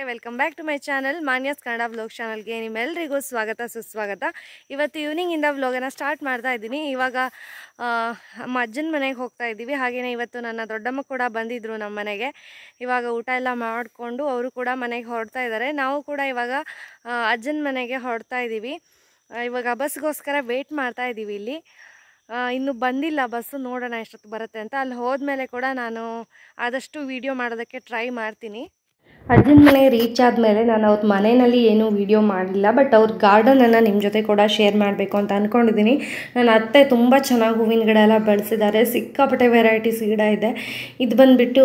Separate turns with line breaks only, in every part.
welcome back to my channel ಮಾನ್ಯಸ್ Kannada vlog ಚಾನಲ್ಗೆ ನಿಮ್ಮೆಲ್ಲರಿಗೂ ಸ್ವಾಗತ ಸುಸ್ವಾಗತ ಇವತ್ತು ಈವ್ನಿಂಗಿಂದ ವ್ಲಾಗನ್ನು ಸ್ಟಾರ್ಟ್ ಮಾಡ್ತಾ ಇದ್ದೀನಿ ಇವಾಗ ಆ, ನಮ್ಮ ಅಜ್ಜನ ಮನೆಗೆ ಹೋಗ್ತಾ ಇದ್ದೀವಿ ಹಾಗೆಯೇ ಇವತ್ತು ನನ್ನ ದೊಡ್ಡಮ್ಮ ಕೂಡ ಬಂದಿದ್ದರು ನಮ್ಮ ಮನೆಗೆ ಇವಾಗ ಊಟ ಎಲ್ಲ ಮಾಡಿಕೊಂಡು ಅವರು ಕೂಡ ಮನೆಗೆ ಹೊರಡ್ತಾ ಇದ್ದಾರೆ ನಾವು ಕೂಡ ಇವಾಗ ಅಜ್ಜನ ಮನೆಗೆ ಹೊರಡ್ತಾ ಇದ್ದೀವಿ ಆ, ಇವಾಗ ಬಸ್ಗೋಸ್ಕರ ವೆಯ್ಟ್ ಮಾಡ್ತಾ ಇದ್ದೀವಿ ಇಲ್ಲಿ ಆ, ಇನ್ನು ಬಂದಿಲ್ಲ ಬಸ್ಸು ನೋಡೋಣ ಎಷ್ಟೊತ್ತು ಬರುತ್ತೆ ಅಂತ ಅಲ್ಲಿ ಹೋದ್ಮೇಲೆ ಕೂಡ ನಾನು ಆದಷ್ಟು ವಿಡಿಯೋ ಮಾಡೋದಕ್ಕೆ ಟ್ರೈ ಮಾಡ್ತೀನಿ ಅಜ್ಜನ ಮನೆಗೆ ರೀಚ್ ಆದಮೇಲೆ ನಾನು ಅವ್ರ ಮನೆಯಲ್ಲಿ ಏನೂ ವಿಡಿಯೋ ಮಾಡಲಿಲ್ಲ ಬಟ್ ಅವ್ರ ಗಾರ್ಡನನ್ನು ನಿಮ್ಮ ಜೊತೆ ಕೂಡ ಶೇರ್ ಮಾಡಬೇಕು ಅಂತ ಅಂದ್ಕೊಂಡಿದ್ದೀನಿ ನನ್ನ ಅತ್ತೆ ತುಂಬ ಚೆನ್ನಾಗಿ ಹೂವಿನ ಗಿಡ ಎಲ್ಲ ಬೆಳೆಸಿದ್ದಾರೆ ಸಿಕ್ಕಾಪಟ್ಟೆ ವೆರೈಟೀಸ್ ಗಿಡ ಇದೆ ಇದು ಬಂದುಬಿಟ್ಟು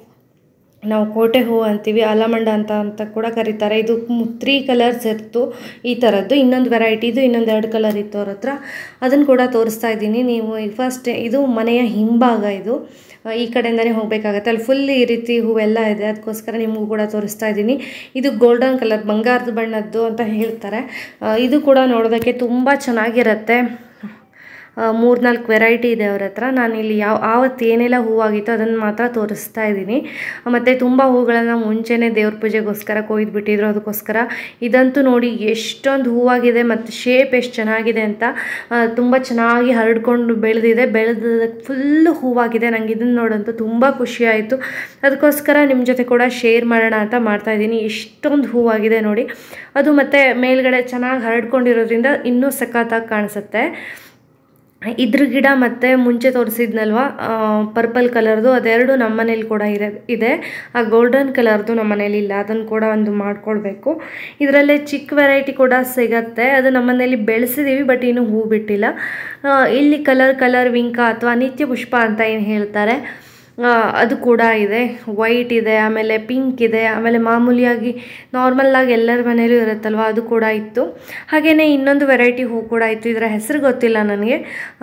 ನಾವು ಕೋಟೆ ಹೂವು ಅಂತೀವಿ ಆಲಮಂಡ ಅಂತ ಅಂತ ಕೂಡ ಕರೀತಾರೆ ಇದು ತ್ರೀ ಕಲರ್ಸ್ ಇತ್ತು ಈ ಥರದ್ದು ಇನ್ನೊಂದು ವೆರೈಟಿ ಇದು ಇನ್ನೊಂದು ಎರಡು ಕಲರ್ ಇತ್ತು ಅವ್ರ ಹತ್ರ ಅದನ್ನು ಕೂಡ ತೋರಿಸ್ತಾ ಇದ್ದೀನಿ ನೀವು ಫಸ್ಟ್ ಇದು ಮನೆಯ ಹಿಂಭಾಗ ಇದು ಆ, ಈ ಕಡೆಯಿಂದನೇ ಹೋಗಬೇಕಾಗತ್ತೆ ಅಲ್ಲಿ ಫುಲ್ ಈ ರೀತಿ ಹೂವೆಲ್ಲ ಇದೆ ಅದಕ್ಕೋಸ್ಕರ ನಿಮಗೂ ಕೂಡ ತೋರಿಸ್ತಾ ಇದ್ದೀನಿ ಇದು ಗೋಲ್ಡನ್ ಕಲರ್ ಬಂಗಾರದ ಬಣ್ಣದ್ದು ಅಂತ ಹೇಳ್ತಾರೆ ಆ, ಇದು ಕೂಡ ನೋಡೋದಕ್ಕೆ ತುಂಬ ಚೆನ್ನಾಗಿರುತ್ತೆ ಮೂರ್ನಾಲ್ಕು ವೆರೈಟಿ ಇದೆ ಅವ್ರ ಹತ್ರ ನಾನು ಇಲ್ಲಿ ಯಾವ ಆವತ್ತು ಏನೆಲ್ಲ ಹೂವಾಗಿತ್ತು ಅದನ್ನು ಮಾತ್ರ ತೋರಿಸ್ತಾ ಇದ್ದೀನಿ ಮತ್ತು ತುಂಬ ಹೂಗಳನ್ನು ಮುಂಚೆನೇ ದೇವ್ರ ಪೂಜೆಗೋಸ್ಕರ ಕೊಯ್ದುಬಿಟ್ಟಿದ್ರು ಅದಕ್ಕೋಸ್ಕರ ಇದಂತೂ ನೋಡಿ ಎಷ್ಟೊಂದು ಹೂವಾಗಿದೆ ಮತ್ತು ಶೇಪ್ ಎಷ್ಟು ಚೆನ್ನಾಗಿದೆ ಅಂತ ತುಂಬ ಚೆನ್ನಾಗಿ ಹರಡ್ಕೊಂಡು ಬೆಳೆದಿದೆ ಬೆಳೆದ ಫುಲ್ಲು ಹೂವಾಗಿದೆ ನನಗೆ ಇದನ್ನು ನೋಡಂತೂ ತುಂಬ ಖುಷಿ ಆಯಿತು ಅದಕ್ಕೋಸ್ಕರ ನಿಮ್ಮ ಜೊತೆ ಕೂಡ ಶೇರ್ ಮಾಡೋಣ ಅಂತ ಮಾಡ್ತಾಯಿದ್ದೀನಿ ಎಷ್ಟೊಂದು ಹೂವಾಗಿದೆ ನೋಡಿ ಅದು ಮತ್ತು ಮೇಲ್ಗಡೆ ಚೆನ್ನಾಗಿ ಹರಡ್ಕೊಂಡಿರೋದ್ರಿಂದ ಇನ್ನೂ ಸಖತ್ತಾಗಿ ಕಾಣಿಸುತ್ತೆ ಇದ್ರ ಗಿಡ ಮತ್ತು ಮುಂಚೆ ತೋರಿಸಿದ್ನಲ್ವ ಪರ್ಪಲ್ ಕಲರ್ದು ಅದೆರಡು ನಮ್ಮ ಮನೇಲಿ ಕೂಡ ಇರ ಇದೆ ಆ ಗೋಲ್ಡನ್ ಕಲರ್ದು ನಮ್ಮ ಮನೇಲಿ ಇಲ್ಲ ಅದನ್ನು ಕೂಡ ಒಂದು ಮಾಡ್ಕೊಳ್ಬೇಕು ಇದರಲ್ಲೇ ಚಿಕ್ಕ ವೆರೈಟಿ ಕೂಡ ಸಿಗತ್ತೆ ಅದು ನಮ್ಮ ಮನೇಲಿ ಬೆಳೆಸಿದ್ದೀವಿ ಬಟ್ ಇನ್ನೂ ಹೂ ಬಿಟ್ಟಿಲ್ಲ ಆ, ಇಲ್ಲಿ ಕಲರ್ ಕಲರ್ ವಿಂಕ ಅಥವಾ ನಿತ್ಯ ಪುಷ್ಪ ಅಂತ ಏನು ಹೇಳ್ತಾರೆ ಆ, ಅದು ಕೂಡ ಇದೆ ವೈಟ್ ಇದೆ ಆಮೇಲೆ ಪಿಂಕ್ ಇದೆ ಆಮೇಲೆ ಮಾಮೂಲಿಯಾಗಿ ನಾರ್ಮಲ್ಲಾಗಿ ಎಲ್ಲರ ಮನೇಲೂ ಇರುತ್ತಲ್ವ ಅದು ಕೂಡ ಇತ್ತು ಹಾಗೆಯೇ ಇನ್ನೊಂದು ವೆರೈಟಿ ಹೂ ಕೂಡ ಇತ್ತು ಇದರ ಹೆಸರು ಗೊತ್ತಿಲ್ಲ ನನಗೆ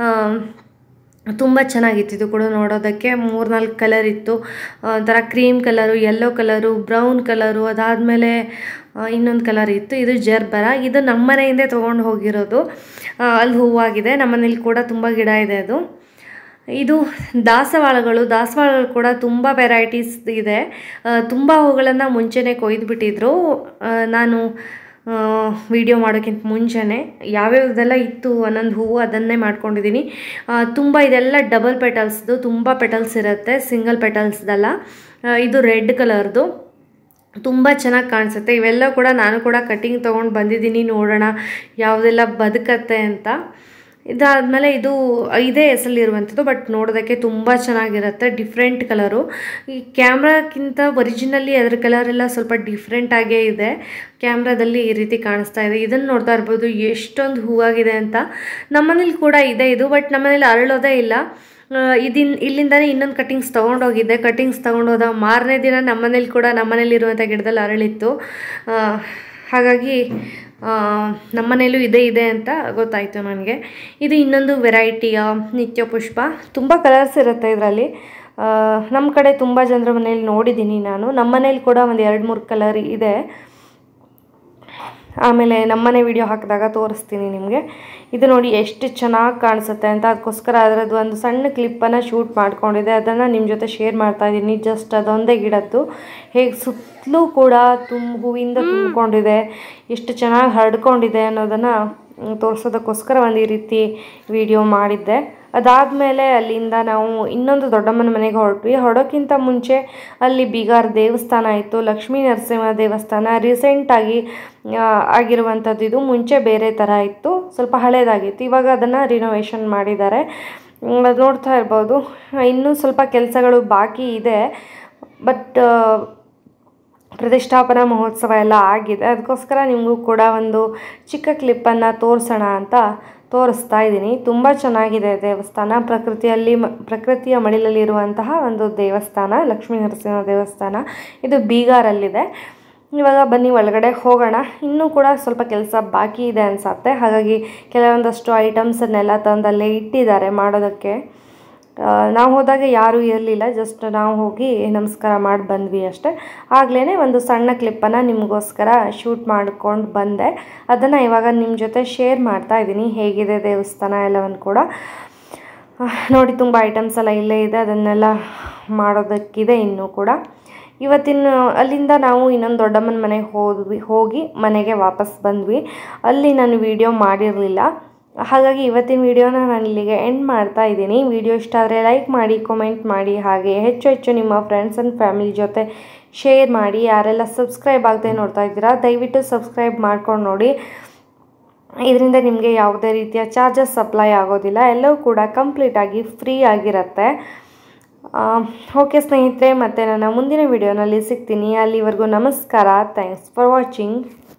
ತುಂಬ ಚೆನ್ನಾಗಿತ್ತು ಇದು ಕೂಡ ನೋಡೋದಕ್ಕೆ ಮೂರ್ನಾಲ್ಕು ಕಲರ್ ಇತ್ತು ಆ, ಒಂಥರ cream colour yellow colour brown colour ಅದಾದಮೇಲೆ ಇನ್ನೊಂದು ಕಲರ್ ಇತ್ತು ಇದು ಜರ್ಬರ ಇದು ನಮ್ಮ ಮನೆಯಿಂದೇ ತೊಗೊಂಡು ಹೋಗಿರೋದು ಆ, ಅಲ್ಲಿ ಹೂವಾಗಿದೆ ನಮ್ಮ ಮನೇಲಿ ಕೂಡ ತುಂಬ ಗಿಡ ಇದೆ ಅದು ಇದು ದಾಸವಾಳಗಳು ದಾಸವಾಳಗಳು ಕೂಡ ತುಂಬ ವೆರೈಟೀಸ್ ಇದೆ ತುಂಬ ಹೂಗಳನ್ನು ಮುಂಚೆನೇ ಕೊಯ್ದುಬಿಟ್ಟಿದ್ರು ನಾನು ವಿಡಿಯೋ ಮಾಡೋಕ್ಕಿಂತ ಮುಂಚೆನೇ ಯಾವ್ಯಾವ್ದೆಲ್ಲ ಇತ್ತು ಒಂದೊಂದು ಹೂವು ಅದನ್ನೇ ಮಾಡ್ಕೊಂಡಿದ್ದೀನಿ ಆ, ತುಂಬ ಇದೆಲ್ಲ ಡಬಲ್ ಪೆಟಲ್ಸ್ದು ತುಂಬ ಪೆಟಲ್ಸ್ ಇರುತ್ತೆ ಸಿಂಗಲ್ ಪೆಟಲ್ಸ್ದಲ್ಲ ಆ, ಇದು ರೆಡ್ ಕಲರ್ದು ತುಂಬ ಚೆನ್ನಾಗಿ ಕಾಣಿಸುತ್ತೆ ಇವೆಲ್ಲ ಕೂಡ ನಾನು ಕೂಡ ಕಟಿಂಗ್ ತೊಗೊಂಡು ಬಂದಿದ್ದೀನಿ ನೋಡೋಣ ಯಾವುದೆಲ್ಲ ಬದುಕತ್ತೆ ಅಂತ ಇದಾದಮೇಲೆ ಇದು ಇದೇ ಹೆಸರಲ್ಲಿರುವಂಥದ್ದು ಬಟ್ ನೋಡೋದಕ್ಕೆ ತುಂಬ ಚೆನ್ನಾಗಿರುತ್ತೆ ಡಿಫ್ರೆಂಟ್ ಕಲರು ಈ ಕ್ಯಾಮ್ರಾಕ್ಕಿಂತ ಒರಿಜಿನಲಿ ಅದರ ಕಲರ್ ಎಲ್ಲ ಸ್ವಲ್ಪ ಡಿಫ್ರೆಂಟಾಗೇ ಇದೆ ಕ್ಯಾಮ್ರಾದಲ್ಲಿ ಈ ರೀತಿ ಕಾಣಿಸ್ತಾ ಇದೆ ಇದನ್ನು ನೋಡ್ತಾ ಇರ್ಬೋದು ಎಷ್ಟೊಂದು ಹೂವಾಗಿದೆ ಅಂತ ನಮ್ಮನೇಲಿ ಕೂಡ ಇದೆ ಇದು ಬಟ್ ನಮ್ಮನೇಲಿ ಅರಳೋದೇ ಇಲ್ಲ ಇದಿನ್ ಇಲ್ಲಿಂದನೇ ಇನ್ನೊಂದು ಕಟ್ಟಿಂಗ್ಸ್ ತೊಗೊಂಡೋಗಿದ್ದೆ ಕಟ್ಟಿಂಗ್ಸ್ ತೊಗೊಂಡೋದ ಮಾರನೇ ದಿನ ನಮ್ಮನೇಲಿ ಕೂಡ ನಮ್ಮನೇಲಿರುವಂಥ ಗಿಡದಲ್ಲಿ ಅರಳಿತ್ತು ಆ, ಹಾಗಾಗಿ ಆ, ನಮ್ಮನೇಲೂ ಇದೆ ಇದೆ ಅಂತ ಗೊತ್ತಾಯಿತು ನನಗೆ ಇದು ಇನ್ನೊಂದು ವೆರೈಟಿಯ ನಿತ್ಯ ಪುಷ್ಪ ತುಂಬ ಕಲರ್ಸ್ ಇರುತ್ತೆ ಇದರಲ್ಲಿ ನಮ್ಮ ಕಡೆ ತುಂಬ ಜನರ ಮನೇಲಿ ನೋಡಿದ್ದೀನಿ ನಾನು ನಮ್ಮ ಮನೇಲಿ ಕೂಡ ಒಂದು ಎರಡು ಮೂರು ಕಲರ್ ಇದೆ ಆಮೇಲೆ ನಮ್ಮನೆ ವಿಡಿಯೋ ಹಾಕಿದಾಗ ತೋರಿಸ್ತೀನಿ ನಿಮಗೆ ಇದು ನೋಡಿ ಎಷ್ಟು ಚೆನ್ನಾಗಿ ಕಾಣಿಸುತ್ತೆ ಅಂತ ಅದಕ್ಕೋಸ್ಕರ ಅದರದ್ದು ಒಂದು ಸಣ್ಣ ಕ್ಲಿಪ್ಪನ್ನು ಶೂಟ್ ಮಾಡ್ಕೊಂಡಿದ್ದೆ ಅದನ್ನು ನಿಮ್ಮ ಜೊತೆ ಶೇರ್ ಮಾಡ್ತಾ ಇದ್ದೀನಿ ಜಸ್ಟ್ ಅದೊಂದೇ ಗಿಡದ್ದು ಹೇಗೆ ಸುತ್ತಲೂ ಕೂಡ ತುಂಬ ಹೂವಿಂದ ತುಂಬಿಕೊಂಡಿದೆ ಎಷ್ಟು ಚೆನ್ನಾಗಿ ಹರಡ್ಕೊಂಡಿದೆ ಅನ್ನೋದನ್ನು ಮ್, ತೋರ್ಸೋದಕ್ಕೋಸ್ಕರ ಒಂದು ಈ ರೀತಿ ವಿಡಿಯೋ ಮಾಡಿದ್ದೆ ಅದಾದಮೇಲೆ ಅಲ್ಲಿಂದ ನಾವು ಇನ್ನೊಂದು ದೊಡ್ಡಮ್ಮನ ಮನೆಗೆ ಹೊರಟ್ವಿ ಹೊರಡೋಕ್ಕಿಂತ ಮುಂಚೆ ಅಲ್ಲಿ ಬೀಗಾರ್ ದೇವಸ್ಥಾನ ಇತ್ತು ಲಕ್ಷ್ಮೀ ನರಸಿಂಹ ದೇವಸ್ಥಾನ ರೀಸೆಂಟಾಗಿ ಆಗಿರುವಂಥದ್ದು ಇದು ಮುಂಚೆ ಬೇರೆ ಥರ ಇತ್ತು ಸ್ವಲ್ಪ ಹಳೇದಾಗಿತ್ತು ಇವಾಗ ಅದನ್ನು ರಿನೋವೇಷನ್ ಮಾಡಿದ್ದಾರೆ ಮ್, ಅದ್ ನೋಡ್ತಾ ಇರ್ಬೋದು ಇನ್ನೂ ಸ್ವಲ್ಪ ಕೆಲಸಗಳು ಬಾಕಿ ಇದೆ ಬಟ್ ಪ್ರತಿಷ್ಠಾಪನಾ ಮಹೋತ್ಸವ ಎಲ್ಲ ಆಗಿದೆ ಅದಕ್ಕೋಸ್ಕರ ನಿಮಗೂ ಕೂಡ ಒಂದು ಚಿಕ್ಕ ಕ್ಲಿಪ್ಪನ್ನು ತೋರಿಸೋಣ ಅಂತ ತೋರಿಸ್ತಾ ಇದ್ದೀನಿ ತುಂಬ ಚೆನ್ನಾಗಿದೆ ದೇವಸ್ಥಾನ ಪ್ರಕೃತಿಯಲ್ಲಿ ಮ ಪ್ರಕೃತಿಯ ಮಡಿಲಲ್ಲಿರುವಂತಹ ಒಂದು ದೇವಸ್ಥಾನ ಲಕ್ಷ್ಮೀ ನರಸಿಂಹ ದೇವಸ್ಥಾನ ಇದು ಬೀಗಾರಲ್ಲಿದೆ ಇವಾಗ ಬನ್ನಿ ಒಳಗಡೆ ಹೋಗೋಣ ಇನ್ನೂ ಕೂಡ ಸ್ವಲ್ಪ ಕೆಲಸ ಬಾಕಿ ಇದೆ ಅನಿಸತ್ತೆ ಹಾಗಾಗಿ ಕೆಲವೊಂದಷ್ಟು ಐಟಮ್ಸನ್ನೆಲ್ಲ ತಂದಲ್ಲೇ ಇಟ್ಟಿದ್ದಾರೆ ಮಾಡೋದಕ್ಕೆ ನಾವು ಹೋದಾಗ ಯಾರೂ ಇರಲಿಲ್ಲ ಜಸ್ಟ್ ನಾವು ಹೋಗಿ ನಮಸ್ಕಾರ ಮಾಡಿ ಬಂದ್ವಿ ಅಷ್ಟೇ ಆಗಲೇ ಒಂದು ಸಣ್ಣ ಕ್ಲಿಪ್ಪನ್ನು ನಿಮಗೋಸ್ಕರ ಶೂಟ್ ಮಾಡ್ಕೊಂಡು ಬಂದೆ ಅದನ್ನು ಇವಾಗ ನಿಮ್ಮ ಜೊತೆ ಶೇರ್ ಮಾಡ್ತಾ ಇದ್ದೀನಿ ಹೇಗಿದೆ ದೇವಸ್ಥಾನ ಎಲ್ಲವನ್ನು ಕೂಡ ಆಹ್, ನೋಡಿ ತುಂಬ ಐಟಮ್ಸ್ ಎಲ್ಲ ಇಲ್ಲೇ ಇದೆ ಅದನ್ನೆಲ್ಲ ಮಾಡೋದಕ್ಕಿದೆ ಇನ್ನೂ ಕೂಡ ಇವತ್ತಿನ ಅಲ್ಲಿಂದ ನಾವು ಇನ್ನೊಂದು ದೊಡ್ಡಮ್ಮನ ಮನೆಗೆ ಹೋದ್ವಿ ಹೋಗಿ ಮನೆಗೆ ವಾಪಸ್ ಬಂದ್ವಿ ಅಲ್ಲಿ ನಾನು ವಿಡಿಯೋ ಮಾಡಿರಲಿಲ್ಲ ಹಾಗಾಗಿ ಇವತ್ತಿನ ವಿಡಿಯೋನ ನಾನು ಇಲ್ಲಿಗೆ ಎಂಡ್ ಮಾಡ್ತಾ ಇದ್ದೀನಿ ವಿಡಿಯೋ ಇಷ್ಟ ಆದರೆ ಲೈಕ್ ಮಾಡಿ ಕಮೆಂಟ್ ಮಾಡಿ ಹಾಗೆ ಹೆಚ್ಚು ಹೆಚ್ಚು ನಿಮ್ಮ ಫ್ರೆಂಡ್ಸ್ ಆ್ಯಂಡ್ ಫ್ಯಾಮಿಲಿ ಜೊತೆ ಶೇರ್ ಮಾಡಿ ಯಾರೆಲ್ಲ ಸಬ್ಸ್ಕ್ರೈಬ್ ಆಗದೆ ನೋಡ್ತಾ ಇದ್ದೀರಾ ದಯವಿಟ್ಟು ಸಬ್ಸ್ಕ್ರೈಬ್ ಮಾಡ್ಕೊಂಡು ನೋಡಿ ಇದರಿಂದ ನಿಮಗೆ ಯಾವುದೇ ರೀತಿಯ ಚಾರ್ಜಸ್ ಸಪ್ಲೈ ಆಗೋದಿಲ್ಲ ಎಲ್ಲವೂ ಕೂಡ ಕಂಪ್ಲೀಟಾಗಿ ಫ್ರೀ ಆಗಿರುತ್ತೆ ಓಕೆ ಸ್ನೇಹಿತರೆ ಮತ್ತು ನನ್ನ ಮುಂದಿನ ವಿಡಿಯೋನಲ್ಲಿ ಸಿಗ್ತೀನಿ ಅಲ್ಲಿವರೆಗೂ ನಮಸ್ಕಾರ ಥ್ಯಾಂಕ್ಸ್ ಫಾರ್ ವಾಚಿಂಗ್